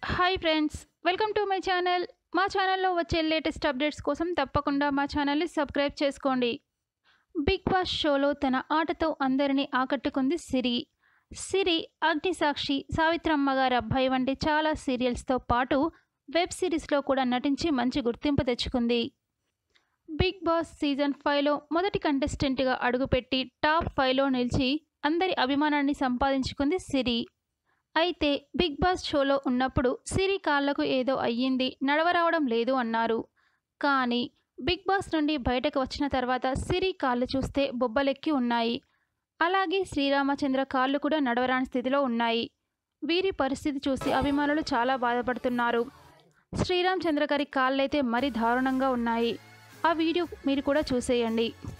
hi friends welcome to my channel మా ఛానల్లో వచ్చే లేటెస్ట్ అప్డేట్స్ కోసం తప్పకుండా మా ఛానల్ని సబ్స్క్రైబ్ చేసుకోండి బిగ్ బాస్ షోలో తన ఆటతో అందరినీ ఆకట్టుకుంది సిరి సిరి అగ్నిసాక్షి సావిత్రమ్మ గారి అబ్బాయి వంటి చాలా సీరియల్స్తో పాటు వెబ్ సిరీస్లో కూడా నటించి మంచి గుర్తింపు తెచ్చుకుంది బిగ్ బాస్ సీజన్ ఫైవ్లో మొదటి కంటెస్టెంట్గా అడుగుపెట్టి టాప్ ఫైవ్లో నిలిచి అందరి అభిమానాన్ని సంపాదించుకుంది సిరి అయితే బిగ్ బాస్ షోలో ఉన్నప్పుడు సిరి కాళ్లకు ఏదో అయ్యింది నడవరావడం లేదు అన్నారు కానీ బిగ్ బాస్ నుండి బయటకు వచ్చిన తర్వాత సిరి కాళ్ళు చూస్తే బొబ్బలెక్కి ఉన్నాయి అలాగే శ్రీరామచంద్ర కాళ్ళు కూడా నడవరాని స్థితిలో ఉన్నాయి వీరి పరిస్థితి చూసి అభిమానులు చాలా బాధపడుతున్నారు శ్రీరామ్ చంద్ర గారి కాళ్ళైతే మరీ దారుణంగా ఉన్నాయి ఆ వీడియో మీరు కూడా చూసేయండి